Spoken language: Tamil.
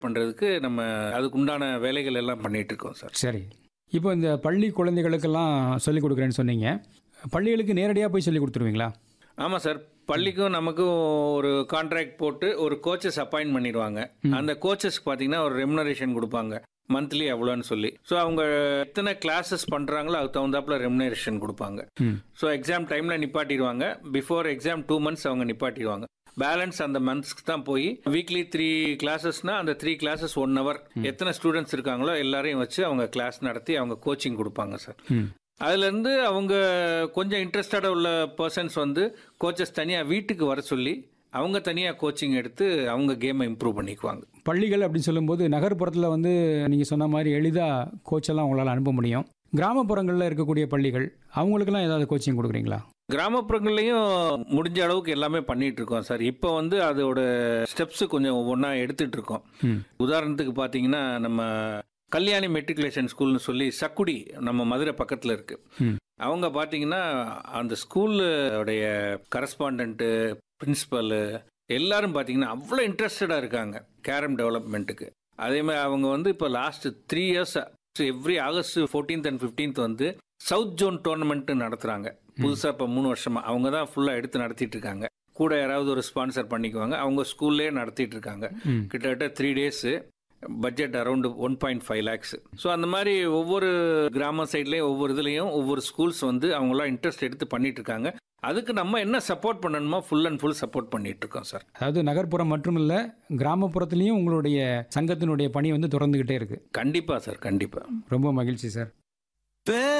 பண்ணுறதுக்கு நம்ம அதுக்கு உண்டான வேலைகள் எல்லாம் பண்ணிட்டு இருக்கோம் சார் சரி இப்போ இந்த பள்ளி குழந்தைகளுக்கெல்லாம் சொல்லிக் கொடுக்குறேன்னு சொன்னீங்க பள்ளிகளுக்கு நேரடியாக போய் சொல்லி கொடுத்துருவீங்களா ஆமாம் சார் பள்ளிக்கும் நமக்கும் ஒரு கான்ட்ராக்ட் போட்டு ஒரு கோச்சஸ் அப்பாயின்ட் பண்ணிடுவாங்க அந்த கோச்சஸ்க்கு பார்த்தீங்கன்னா ஒரு ரெமுனரேஷன் கொடுப்பாங்க மந்த்லி எவ்வளோன்னு சொல்லி ஸோ அவங்க எத்தனை கிளாஸஸ் பண்ணுறாங்களோ அதுக்கு தகுந்தாப்புல ரெமுனரேஷன் கொடுப்பாங்க ம் ஸோ எக்ஸாம் டைமில் நிப்பாட்டிடுவாங்க பிஃபோர் எக்ஸாம் டூ மந்த்ஸ் அவங்க நிப்பாட்டிடுவாங்க பேலன்ஸ் அந்த மந்த்ஸ்க்கு தான் போய் வீக்லி த்ரீ கிளாஸஸ்னா அந்த த்ரீ கிளாஸஸ் ஒன் ஹவர் எத்தனை ஸ்டூடெண்ட்ஸ் இருக்காங்களோ எல்லாரையும் வச்சு அவங்க கிளாஸ் நடத்தி அவங்க கோச்சிங் கொடுப்பாங்க சார் ம் அதுலேருந்து அவங்க கொஞ்சம் இன்ட்ரெஸ்டடாக உள்ள பர்சன்ஸ் வந்து கோச்சஸ் தனியாக வீட்டுக்கு வர சொல்லி அவங்க தனியாக கோச்சிங் எடுத்து அவங்க கேமை இம்ப்ரூவ் பண்ணிக்குவாங்க பள்ளிகள் அப்படின்னு சொல்லும்போது நகர்ப்புறத்தில் வந்து நீங்கள் சொன்ன மாதிரி எளிதாக கோச்செல்லாம் உங்களால் அனுப்ப முடியும் கிராமப்புறங்களில் இருக்கக்கூடிய பள்ளிகள் அவங்களுக்கெல்லாம் ஏதாவது கோச்சிங் கொடுக்குறீங்களா கிராமப்புறங்கள்லையும் முடிஞ்ச அளவுக்கு எல்லாமே பண்ணிட்டு இருக்கோம் சார் இப்போ வந்து அதோட ஸ்டெப்ஸ் கொஞ்சம் ஒவ்வொன்றா எடுத்துட்டு இருக்கோம் ம் உதாரணத்துக்கு பார்த்தீங்கன்னா நம்ம கல்யாணி மெட்ரிகுலேஷன் ஸ்கூல்னு சொல்லி சக்குடி நம்ம மதுரை பக்கத்தில் இருக்கு ம் அவங்க பார்த்தீங்கன்னா அந்த ஸ்கூலுடைய கரஸ்பாண்டன்ட்டு பிரின்சிபலு எல்லாரும் பார்த்தீங்கன்னா அவ்வளோ இன்ட்ரெஸ்டடாக இருக்காங்க கேரம் டெவலப்மெண்ட்டுக்கு அதே மாதிரி அவங்க வந்து இப்போ last three years every August fourteenth and fifteenth வந்து சவுத் ஜோன் டோர்னமெண்ட் நடத்துகிறாங்க புதுசாக இப்போ மூணு வருஷமா அவங்க தான் ஃபுல்லாக எடுத்து நடத்திட்டு இருக்காங்க கூட யாராவது ஒரு ஸ்பான்சர் பண்ணிக்குவாங்க அவங்க ஸ்கூல்லேயே நடத்திட்டு இருக்காங்க ம் கிட்டத்தட்ட three days budget around one point five lakhs so அந்த மாதிரி ஒவ்வொரு கிராம சைட்லேயும் ஒவ்வொரு இதுலேயும் ஒவ்வொரு ஸ்கூல்ஸ் வந்து அவங்களாம் இன்ட்ரெஸ்ட் எடுத்து பண்ணிட்டு இருக்காங்க அதுக்கு நம்ம என்ன சப்போர்ட் பண்ணணுமோ ஃபுல் அண்ட் ஃபுல் சப்போர்ட் பண்ணிட்டு இருக்கோம் சார் அதாவது நகர்ப்புறம் மட்டும் இல்லை கிராமப்புறத்துலேயும் உங்களுடைய சங்கத்தினுடைய பணி வந்து தொடர்ந்துக்கிட்டே இருக்குது கண்டிப்பாக சார் கண்டிப்பாக ரொம்ப மகிழ்ச்சி சார்